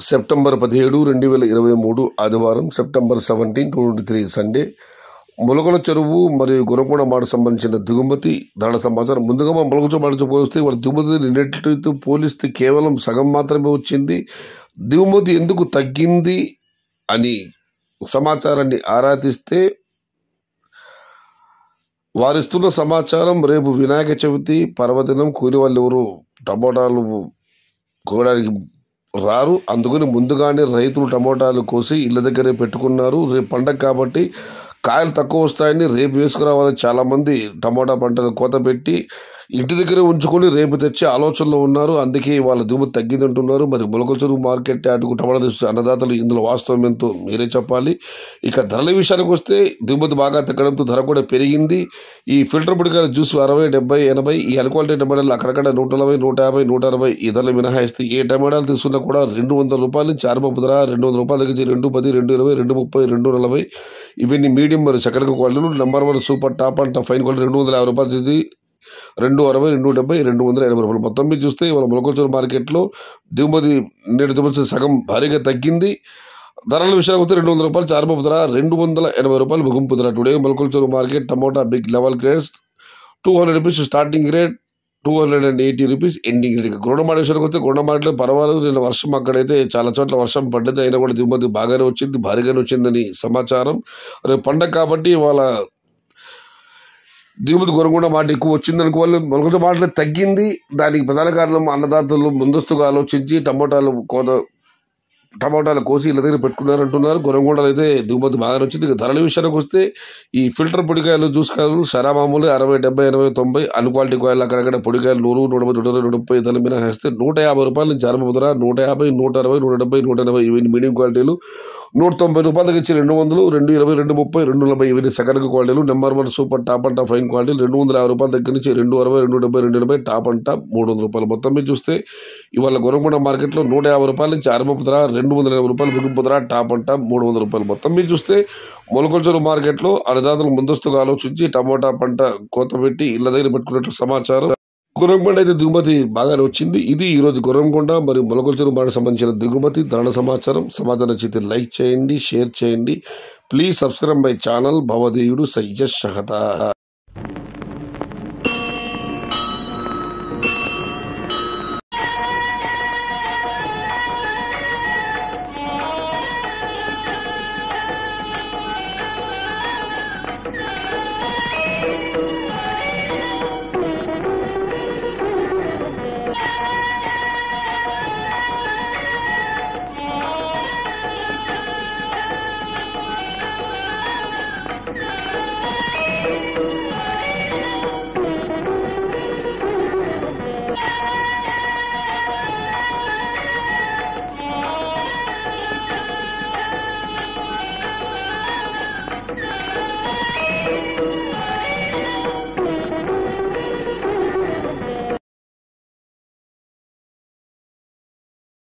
September పదిహేడు రెండు వేల ఇరవై మూడు ఆదివారం September seventeen twenty three Sunday Mulakalacheruvu మరియు గురకొండ మాట సంబంధించిన దిగుమతి ధరల సమాచారం ముందుగా మా ములకల మాటతో పోలిస్తే వాళ్ళ దిగుమతి నిన్నటితో పోలిస్తే కేవలం సగం మాత్రమే వచ్చింది దిగుమతి ఎందుకు తగ్గింది అని సమాచారాన్ని ఆరా తీస్తే వారిస్తున్న సమాచారం రేపు వినాయక చవితి పర్వదినం కూలి వాళ్ళు ఎవరు టమోటాలు కోయడానికి రారు అందుకని ముందుగానే రైతులు టమోటాలు కోసి ఇళ్ళ దగ్గరే పెట్టుకున్నారు రేపు పండగ కాబట్టి కాయలు తక్కువ వస్తాయని రేపు వేసుకురావాలని చాలామంది టమోటా పంటలు కోత పెట్టి ఇంటి దగ్గరే ఉంచుకొని రేపు తెచ్చే ఆలోచనలో ఉన్నారు అందుకే వాళ్ళ దిగుమతి తగ్గిందంటున్నారు మరి మొలకల చెరువు మార్కెట్ అటుకు టమాటా తెచ్చు అన్నదాతలు ఇందులో వాస్తవం ఎంతో మీరే చెప్పాలి ఇక ధరల విషయానికి వస్తే దిగుమతి బాగా తగ్గడంతో ధర కూడా పెరిగింది ఈ ఫిల్టర్ పొడికాయల జ్యూస్ అరవై డెబ్బై ఎనభై ఈ అన్క్వాలిటీ టమాటాలు అక్కడక్కడ నూట నలభై నూట యాభై నూట అరవై ఈ ధరలు మినహాయిస్తే ఏ టమాటాలు తీసుకున్నా కూడా రెండు వందల రూపాయల నుంచి ఆరుపప్పు ధర రెండు వందల రూపాయల దగ్గర రెండు పది రెండు ఇరవై రెండు ముప్పై రెండు నలభై ఇవన్నీ మీడియం మరి చక్కెర క్వాలిటీలు number one super top and top fine quality రెండు వందల యాభై రూపాయలు ఇది రెండు అరవై రెండు డెబ్బై రెండు వందల ఎనభై రూపాయలు మొత్తం మీద చూస్తే ఇవాళ మొలకొచ్చూరు మార్కెట్లో దిగుమతి నేటి దిగుమతి సగం భారీగా తగ్గింది ధరల విషయానికి వస్తే రెండు వందల రూపాయలు చారుపప్పు ధర రెండు వందల ఎనభై రూపాయలు ముగింపు ధర today Mulakalacheruvu market tomato big level grades two hundred rupees starting rate two hundred and eighty rupees ending rate Gundamada విషయానికి వస్తే గుండమాటలో పర్వాలేదు నిన్న వర్షం అక్కడైతే చాలా చోట్ల వర్షం పడ్డది అయినా కూడా దిగుమతి బాగానే వచ్చింది భారీగానే వచ్చిందని సమాచారం రేపు పండగ కాబట్టి వాళ్ళ దిగుమతి కొనకుండా మాట ఎక్కువ వచ్చింది అనుకోవాలి మొలకత మాటలు తగ్గింది దానికి ప్రధాన కారణం అన్నదాతలు ముందస్తుగా ఆలోచించి టమోటాలు కోత టమాటాలు కోసి ఇళ్ళ దగ్గర పెట్టుకున్నారంటున్నారు గొరంగొండలు అయితే దిగుమతి బాగా వచ్చింది ఇక ధరల విషయానికి వస్తే ఈ ఫిల్టర్ పొడికాయలు జ్యూస్ కాయలు సరా మామూలు అరవై డెబ్బై ఎనభై తొంభై అన్క్వాలిటీ కాయలు అక్కడక్కడ పొడికాయలు నూరు నూట నూట ఇరవై నూట ముప్పై ధరలు మినహాయిస్తే నూట యాభై రూపాయల నుంచి అరవై ధర నూట యాభై నూట అరవై నూట డెబ్బై నూట ఎనభై ఇవన్నీ మీడియం క్వాలిటీలు నూట తొంభై రూపాయల దగ్గర ఇచ్చి రెండు వందలు రెండు ఇరవై రెండు ముప్పై రెండు నలభై ఇవన్నీ సెకండ్ క్వాలిటీలు number one super top and top fine quality రెండు వందల యాభై రూపాయల దగ్గర నుంచి రెండు అరవై రెండు డెబ్బై రెండు ఎనభై టాప్ అండ్ టాప్ మూడు వందల రూపాయలు మొత్తం మీద చూస్తే ఇవాళ గొరగొండ మార్కెట్లో నూట యాభై రూపాయల నుంచి అరవై ధర రెండు వందల యాభై రూపాయలు ముగింపు ధర టాప్ అండ్ టాప్ మూడు వందల రూపాయలు మొత్తం మీద చూస్తే మొలకొల్చూరు మార్కెట్లో అన్నదాతలు ముందస్తుగా ఆలోచించి టమోటా పంట కోత పెట్టి ఇళ్ళ దగ్గర పెట్టుకున్నట్టు సమాచారం గురంకొండ అయితే దిగుమతి బాగానే వచ్చింది ఇది ఈ రోజు గురంకొండ మరియు మొలకొల్చూరు మాట సంబంధించిన దిగుమతి ధరల సమాచారం సమాచారం నచ్చితే లైక్ చేయండి షేర్ చేయండి ప్లీజ్ సబ్స్క్రైబ్ మై ఛానల్ భవదేయుడు సయ్యద్ షహతా